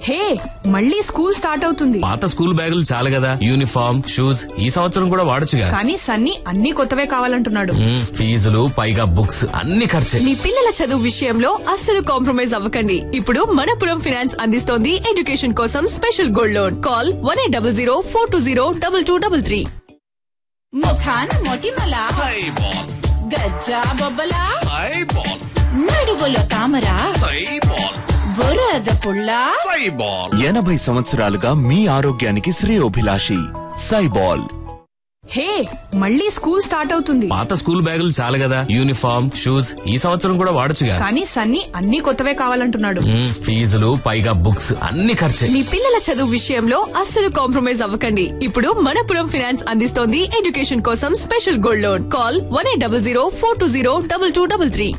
హే మళ్ళీ school start అవుతుంది పాత స్కూల్ బ్యాగులు చాలు కదా యూనిఫామ్ షూస్ ఈ సంవత్సరం కూడా వాడొచ్చుగా కానీ సన్నీ అన్ని కొత్తవే కావాలంటున్నాడు మ్మ్, ఫీజులు పైగా బుక్స్ అన్ని ఖర్చే మీ పిల్లల చదువు విషయంలో అస్సలు కాంప్రమైజ్ అవ్వకండి ఇప్పుడు మనపురం ఫైనాన్స్ అందిస్తోంది ఎడ్యుకేషన్ కోసం special gold loan call one eight double zero four two zero double two double three ముఖాన్ మొటిమల గజ్జా బొబ్బల నడువులో తామర బురద పుల్ల ఎనభై సంవత్సరాలుగా మీ ఆరోగ్యానికి శ్రేయోభిలాషి సైబాల్ హే మళ్ళీ స్కూల్ స్టార్ట్ అవుతుంది పాత స్కూల్ బ్యాగులు చాలు కదా యూనిఫామ్ షూస్ ఈ సంవత్సరం కూడా వాడొచ్చుగా కానీ సన్నీ అన్ని కొత్తవే కావాలంటున్నాడు మ్మ్, ఫీజులు పైగా బుక్స్ అన్ని ఖర్చే మీ పిల్లల చదువు విషయంలో అస్సలు కాంప్రమైజ్ అవ్వకండి ఇప్పుడు మనపురం ఫైనాన్స్ అందిస్తోంది ఎడ్యుకేషన్ కోసం special gold loan call one eight double zero four two zero double two double three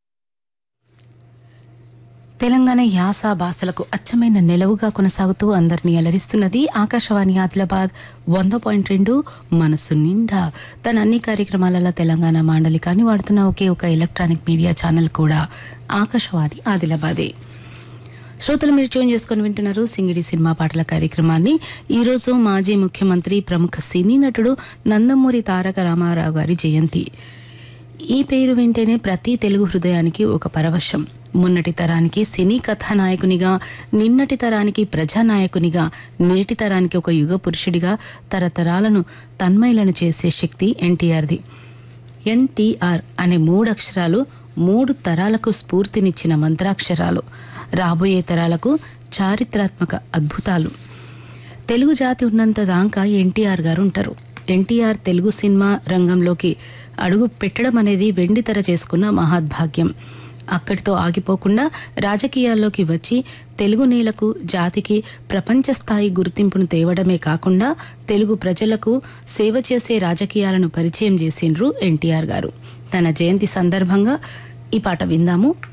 Telangana యాస భాషలకు అచ్చమైన నిలవుగా కొనసాగుతూ అందరినీ అలరిస్తున్నది ఆకాశవాణి ఆదిలాబాద్ వంద పాయింట్ రెండు మనసు నిండా తన అన్ని కార్యక్రమాలలో తెలంగాణ మాండలికాన్ని వాడుతున్న ఒకే ఒక ఎలక్ట్రానిక్ మీడియా ఛానల్ కూడా ఆకాశవాణి ఆదిలాబాదే శ్రోతలు మీరు ట్యూన్ చేసుకుని వింటున్నారు సింగిడి సినిమా పాటల కార్యక్రమాన్ని ఈరోజు మాజీ ముఖ్యమంత్రి ప్రముఖ సినీ నటుడు నందమూరి తారక రామారావు గారి జయంతి ఈ పేరు వింటేనే ప్రతి తెలుగు హృదయానికి ఒక పరవశం మున్నటి తరానికి సినీ కథానాయకునిగా నిన్నటి తరానికి ప్రజానాయకునిగా నేటి తరానికి ఒక యుగ పురుషుడిగా తరతరాలను తన్మయులను చేసే శక్తి ఎన్టీఆర్ది ఎన్టీఆర్ అనే మూడు అక్షరాలు మూడు తరాలకు స్ఫూర్తినిచ్చిన మంత్రాక్షరాలు రాబోయే తరాలకు చారిత్రాత్మక అద్భుతాలు తెలుగు జాతి ఉన్నంత దాకా ఎన్టీఆర్ గారు ఉంటారు ఎన్టీఆర్ తెలుగు సినిమా రంగంలోకి అడుగు పెట్టడం అనేది వెండి తెర చేసుకున్న మహాద్భాగ్యం అక్కడితో ఆగిపోకుండా రాజకీయాల్లోకి వచ్చి తెలుగు నేలకు జాతికి ప్రపంచ స్థాయి గుర్తింపును తేవడమే కాకుండా తెలుగు ప్రజలకు సేవ చేసే రాజకీయాలను పరిచయం చేసిండ్రు ఎన్టీఆర్ గారు తన జయంతి సందర్భంగా ఈ పాట విందాము